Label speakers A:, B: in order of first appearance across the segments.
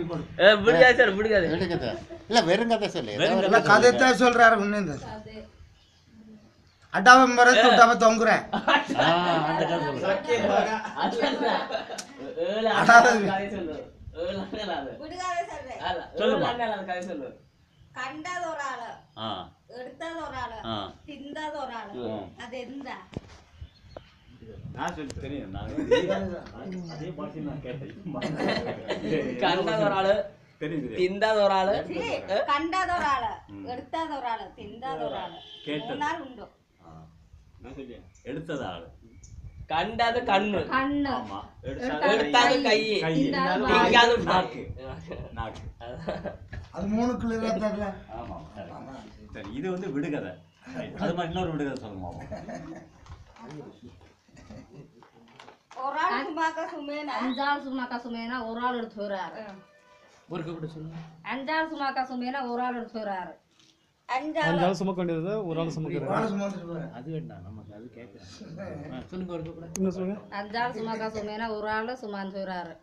A: ஏ, பிடிக்காது சார் பிடிக்காது
B: விடுகதை இல்ல வெறும் கதை சொல்லு ஏதோ ஒரு
C: இல்ல கதைத்தான் சொல்றாரு முன்னேந்து அட்டாவம் வர தொட்டாம தொங்குறேன்
D: ஆ, அந்த கதை சொல்லுங்க.
A: ஏழு
C: அதாவது-
A: அண்ணன் கதை சொல்லு ஏழு அண்ணன் அது.
E: விடுகாத சொல்றேன்
A: அல்ல, ஏழு
D: சொல்லுமா.
A: அண்ணன் அது கதை சொல்லு
E: கண்டது ஒரு ஆளு
D: ஆ,
E: எடுத்தது ஒரு ஆளு
D: ஆ.
E: திந்தது ஒரு ஆளு
D: ம்.
E: அது எந்த
D: நான் சொல்லி தெரியும் நான் அதே பாட்டி நான் கேட்டேன்
A: கண்டது ஒரு ஆளு
D: தெரியும் தெரியும்
A: திண்டாத ஒரு ஆளு
E: கண்டது ஒரு ஆளு எடுத்தது ஒரு ஆளு திந்தது ஒரு ஆளு
D: கேட்டது.
E: மூணு நாள் உண்டு
D: ஆ, நான் சொல்லியேன் எடுத்தது ஆளு
A: கண்டது கண்ணு
E: கண்ணு
D: ஆமா
A: எடுத்தாது கை
D: கை
A: திங்காது
D: நாக்கு
A: நாக்கு
D: நாக்கு
C: அது மூணு கிலோ தரல
D: ஆமா சரி. சரி இது வந்து விடுகதை அது மாதிரி இன்னொரு விடுகதை சொல்லுங்க பாப்போம்.
E: ஒரு ஆள் சும்மாக்க சுமேனா
F: அஞ்சாள் சுமாக்கா சுமைனா ஒரு ஆள் எடுத்து வர்றாரு அஞ்சாள் சுமாக்கா சுமைனா ஒரு ஆள் எடுத்து வர்றாரு
E: அஞ்சாள்
G: அஞ்சாள் சுமக்க வேண்டியது ஒரு ஆள் சுமக்கிறாரு
C: வாழை சுமந்துட்டு போறேன்
D: அது வேண்டாம் நமக்கு அது கேட்கலாம் சொல்லுங்க ஒரு கூட
G: என்ன சொல்லுங்க
F: அஞ்சாள் சுமாக்கா சுமைனா ஒரு ஆள் சுமான்னு சொல்றாரு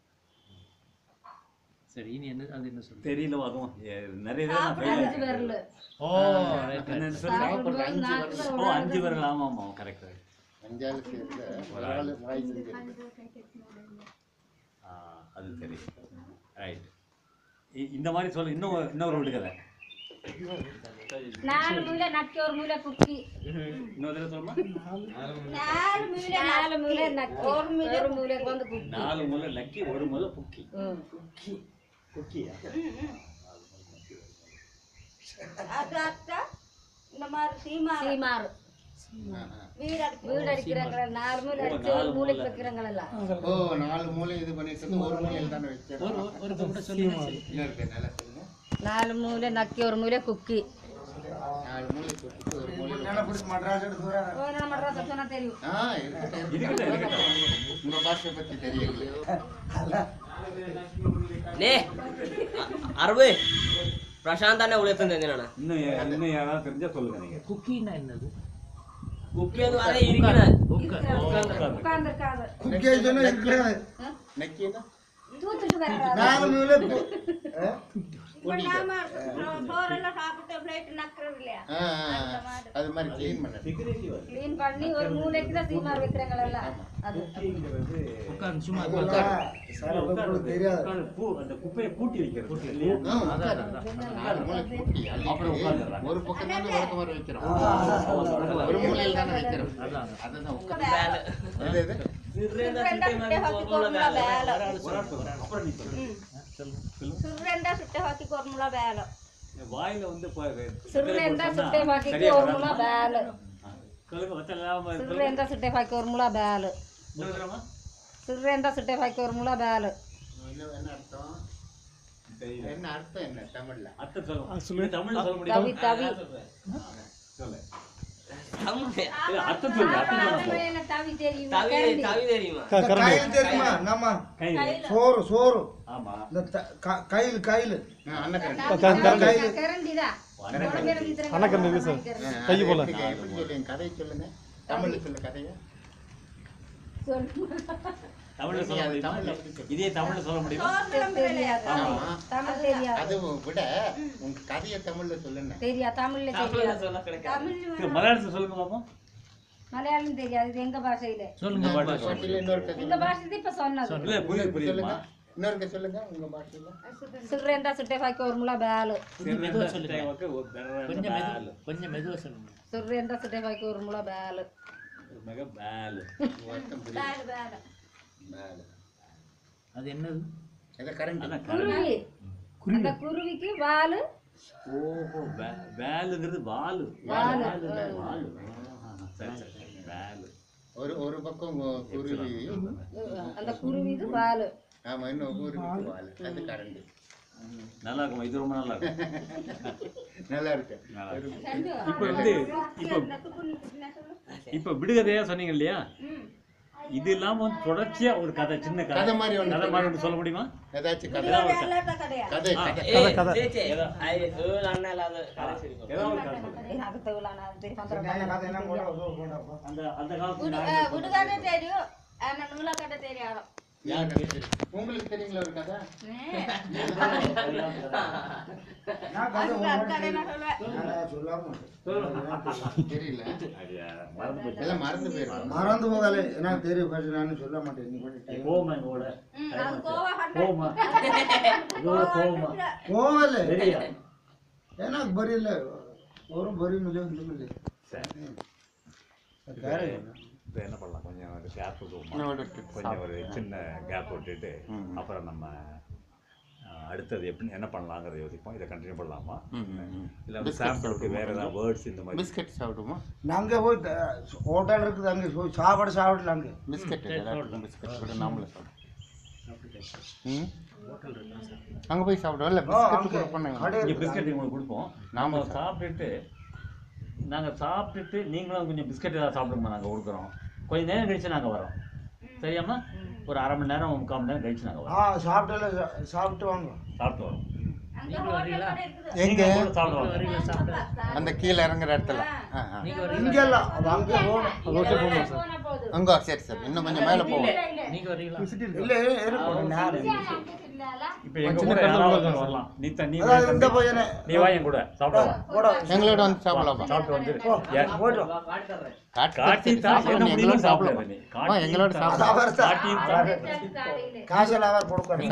H: சரி இனி என்ன அது என்ன சொல்லு
D: தெரியல அதுவும் ஏ, நிறைய பேர் நான் fail
F: அஞ்சு
D: ஆயிட்டேன்.
F: பேர்ல
H: ஓ ரைட்
D: என்னன்னு சொல்லுங்க
F: சாப்பிடும்போது நாக்கு தான்
D: ஓ அஞ்சு பேர் ஆமா ஆமா கரெக்ட்
B: அஞ்சாறு சேர்ந்து ஒரு ஆள் வாய் செஞ்சு
D: அது சரி ரைட் இந்த மாதிரி சொல்ல இன்னும் இன்னொரு விடுகதை
F: நாலு மூலை நக்கி ஒரு மூலை குக்கி
D: இன்னொரு தடவை சொல்லுமா
E: நாலு மீல
F: நாலு மூலை நக்கி ஒரு மூலை ஒரு மூலைக்கு வந்து குக்கி
D: நாலு முறை லக்கி ஒரு முறை புக்கி
F: ம்.
D: குக்கியா
E: அது அத்தா இந்த மாதிரி சீமா
F: சீமாறு
E: வீடு அடிக்க
F: வீடு அடிக்கிறாங்களா நாலு மூலை அடிச்சு ஒரு மூலைக்கு வைக்கிறாங்களா
B: ஓ நாலு மூலை இது பண்ணிட்டு இருந்து ஒரு மூலையில் தானே வைக்கிறோம்
H: ஒரு பொண்ணு சொல்லுங்க
B: இன்னும் இருக்கு நல்லா சொல்லுங்க
F: நாலு மூலை நக்கி ஒரு மூலை குக்கி
B: நாலு மூலை தொட்டுட்டு ஒரு மூலை
C: பிடிச்சி மட்ராஸ் எடுத்து வர்றாரு
F: ஓ, நான் மட்ராஸ் சொன்னா தெரியும்
B: ஆ இருக்கட்டும்
D: இருக்கட்டும், இருக்கட்டும்.
B: உங்க பாஷை பத்தி தெரியல
A: ನೇ ಅರವಿ ಪ್ರಶಾಂತ್ ಅಣ್ಣ ಉಳಿತಂದೆ ನಾನು
D: இன்னும் யா- இன்னும் யாராவது தெரிஞ்சா சொல்லுங்க நீங்க
H: குக்கின்னா என்னது
A: ಉಪ್ಪಿ ಅದು ಅದೇ ಇರಿಕಿನ
F: உட்கார்ந்துருக்காது
C: குக்கே சொன்னா இருக்கிறாரு
B: நக்கினா
F: தூத்துட்டு வர்றாரு
C: நாலு மூலை பு- ஆ?
E: இப்ப நாம சோறெல்லாம் சாப்பிட்டு பிளேட் நக்குறது இல்லையா
B: ஆ, ஆ, ஆ. அது மாதிரி க்ளீன் பண்ணது
F: க்ளீன் பண்ணி ஒரு மூலைக்கு தான் சீமார் வைக்கிறாங்களா அது
H: உட்காந்து சும்மா
C: சார் உங்களுக்கு தெரியாது
D: உட்கார்ந்து பூ அந்த குப்பையை கூட்டி வைக்கிறது இல்லையா
B: ஆ, உட்காரு. நாலு மூலை கூட்டி அள்ளிட்டு
D: அப்புறம் உட்கார்ந்துடுறாங்க.
B: ஒரு பக்கம் தானே வழக்கம் வர வைக்கிறோம் ஒரு மூலையில் தானே வைக்கிறோம் அதுதான் உட்கார் எது எது
E: சுருண்டா சுட்டை ஹாக்கி கொர்முலா வேலை
D: அப்புறம் நீ சொல்லு
E: சுருண்டா சுட்டை ஹாக்கி கொர்முலா வேலை
D: வாயில வந்து பாரு.
F: சுருளேந்தா சுட்டை பாக்கிக்கு
D: சரியா
F: ஒரு முளா
D: வராது.
F: பேலு
D: சொல்லுங்க மத்த எல்லாம்
F: சுருளேந்தா சுட்டை பாக்கி ஒரு முளா பேலு
D: சொல்லுங்கம்மா.
F: சுருளேந்தா சுட்டை பாக்கி ஒரு முளா பேலு
B: இல்ல, என்ன அர்த்தம்
D: தெரியல.
B: என்ன அர்த்தம் என்ன தமிழ்ல
D: அர்த்தம் சொல்லுங்க. இது தமிழ்ல சொல்ல முடியுமா?
F: தவி தவி
D: சொல்லு.
A: ತಮ್ಮೆ.
D: இல்ல, அர்த்தம் சொல்லு, அர்த்தம் சொல்லு.
F: தமிழ்ல தவி தெரியும்
A: ತಾವಿ ತಾವಿ தெரியுமா
C: இந்த கையில் தெரியுமா நம்ம
D: கை.
C: சோறு சோறு
D: ஆமா.
C: இந்த த- க- கையில் கையில்
B: ஆ, அன்னக்கரண்டி
F: கரண்டிதா
G: அன்னக்கரண்டி இல்லை சார் கை போல
B: எப்படி எப்படி சொல்லுங்க கதையை சொல்லுங்க தமிழ்ல சொல்ல கதையை
D: தமிழ்ல சொல்ல
B: அது
D: முடியுமா?
B: தமிழ்ல அப்படி சொல்லு.
D: இதே தமிழ்ல சொல்ல முடியுமா
F: தெரியாது
B: ஆமா
F: தமிழ் தெரியாது
B: அதுவும் விட உங்க கதையை தமிழ்ல சொல்லுங்க
F: தெரியா தமிழ்ல
A: தமிழ்ல
F: தெரியாது
A: சொல்ல கிடைக்காது
D: சரி, மலையாளத்துல சொல்லுங்க பாப்போம்
F: மலையாளம் தெரியாது இது எங்க பாஷையில
H: சொல்லுங்க
D: பாட்டு சொல்லுங்க.
B: பாஷையில இன்னொரு கதை
F: எங்க பாஷை இப்ப சொன்னது
D: இல்ல புரியுது புரியுதுமா
B: சொல்லுங்க இன்னொரு கதை சொல்லுங்க உங்க பாஷையில
F: சுருளேந்தா சுட்டை பாக்கி ஒரு முளா பேலு
H: கொஞ்சம் மெதுவா சொல்லுங்க
D: தேவக்கு ஒரு பெற-
H: கொஞ்சம்
D: பேலு.
H: மெது கொஞ்சம் மெதுவா சொல்லுங்க
F: சுருளேந்தா சுட்டை பாக்கி ஒரு முளா பேலு
D: ஒரு மெக பேலு.
B: அர்த்தம் புரியுது
E: வேலை வேலை
B: மேல.
H: அது என்னது
B: எதை கரண்ட்
D: அதான்
F: குருவி அந்த குருவிக்கு வாலு
D: ஓஹோ பே- பேலுங்கிறது வாலு
F: வாலு.
D: வாலு, வாலு. ஆஹா, சரி சரி பேலு
B: ஒரு ஒரு பக்கம் கு- குருவி
F: அந்த குருவிக்கு வாலு
B: ஆமா இன்னும் குருவிக்கு வால் அது கரண்ட்
D: நல்லா இருக்கும் இது ரொம்ப நல்லா இருக்கும்
B: நல்லா இருக்கு
D: நல்லா இருக்கும். இப்ப வந்து இப்ப இப்ப விடுகதையா சொன்னீங்க இல்லையா இது இல்லாம வந்து தொடர்ச்சியா ஒரு கதை சின்ன கதை
B: கதை மாதிரி ஒண்ணு
D: கதை மாதிரி ஒண்ணு சொல்ல முடியுமா
B: ஏதாச்சும் கதை
E: எல்லாத்த கதையா
B: கதை
A: ಆ,
B: கதை
A: ಏ, ಚೇ, ಚೇ. ಐ, ಏಳು ಅಣ್ಣ ಎಲ್ಲ ಅದು ಕರೆ ಸಿರಿಕೊ.
D: ஏதாவது ஒரு கதை சொல்லுங்க.
F: எனக்கு தேவையில்லான அது தெரியும் பத்திரம்
C: என்ன கதை என்ன போட போட
D: அந்த அந்த காலத்துல
E: விடு-
D: நாடகம்
E: விடுகதை தெரியும் ஆனா நூலக்கதை தெரியாது
B: உங்களுக்கு தெரியுங்களா ஒரு கதை
C: நான் கதை
E: அதுக்கு
C: ஒரு
E: அக்கறை
C: வாட்டி
E: நான் சொல்லுவேன்
C: நான் சொல்லாம மாட்டேன்.
B: தெரியல
D: அது மறந்து போச்சு
B: எல்லாம் மறந்து போயிடும்
C: மறந்து போகாலே எனக்கு தெரியும் ஃபர்ஸ்ட் நான் சொல்ல மாட்டேன் நீ பண்ணிட்டேன்
D: கோவமா எங்க கூட
E: ம், அது கோவா கண்டேன்.
D: கோவமா இதோட கோவமா
C: போகல
D: சரியா
C: எனக்கு பரி இல்லை ஒரு பரி மில்லியன் மில்லியன்
D: சரி
C: வேற
D: இப்போ என்ன பண்ணலாம் கொஞ்சம் ஒரு கேப் விடுவோமா
B: இன்னும் விட்டுட்டு
D: கொஞ்சம் ஒரு சின்ன கேப் விட்டுட்டு
B: ம்.
D: அப்புறம் நம்ம அஹ், அடுத்தது எப்படி என்ன பண்ணலாங்கிறத யோசிப்போம் இதை கண்டினியூ பண்ணலாமா
B: ம், ம், ம்.
D: இல்லை வந்து சாம்பிளுக்கு வேற ஏதாவது வேர்ட்ஸ் இந்த மாதிரி
B: பிஸ்கட் சாப்பிடுமா
C: நாங்க போய் த- ஹோட்டல் இருக்குது அங்கே போய் சாப்பாடு சாப்பிடல அங்கே
B: பிஸ்கட் எல்லாருக்கும் பிஸ்கட் கூட நாமளும் சாப்பிடுவோம் ம் அங்கே போய் சாப்பிடுவோம் இல்லை
C: ஆ,
B: பிஸ்கட்
C: அங்கே
B: கொடுப்பாங்க
C: கடை
D: இங்கே
C: இருக்குது.
D: பிஸ்கட் உங்களுக்கு கொடுப்போம்
B: நாம
D: நாம சாப்பிட்டுட்டு நாங்கள் சாப்பிட்டுட்டு நீங்களும் கொஞ்சம் பிஸ்கட் ஏதாவது சாப்பிடுங்க நாங்கள் கொடுக்குறோம் கொஞ்சம் நேரம் கழிச்சு நாங்கள் வரோம் சரியாம்மா ஒரு அரை மணி நேரம் முக்கால் மணி நேரம் கழிச்சு நாங்கள்
C: ஆ
D: வரோம்
C: சாப்பிட்டல சாப்பிட்டு வாங்க
D: சாப்பிட்டு வரோம்
E: அங்க ஹோட்டல் கடை இருக்குது.
B: எங்க
D: நீங்க கூட சாப்பிட்டு வாங்க
H: வரீங்களா சாப்பிட
B: அந்த கீழே இறங்குற இடத்துல ஆ ஆ
H: நீங்க வரீங்களா
C: இங்கே எல்லாம் அது அங்கே போகணும்
G: ரோட்ல போகணும் சார்
F: போனா போதும்
B: அங்கே சரி சரி இன்னும் கொஞ்சம் மேலே போவோம்
H: நீங்க வரீங்களா
C: இல்லை இருக்கும் நேரம்
D: இப்போ எங்க கூட யாராவது ஒருத்தர் வரலாம் நீ த- நீ
C: அதாவது இந்த
D: வந்து-
C: பையனை
D: நீ வா என் கூட சாப்பிடலாம்
C: கூட
B: எங்களோட வந்து சாப்பிடலாமா
D: சாப்பிட்டு வந்து
C: போய்ட்டு
A: காட்டி தர்றேன்
D: காட்டி தான் என்ன
B: எங்களோட
D: முடியும்
B: சாப்பிடலாம்
D: சாப்பிடாத நீ
B: வா, எங்களோட
D: காட்டி
C: அது அவர் தான்.
D: காட்டியும் தான்
C: காசெல்லாம் அவர் கொடுக்கணும்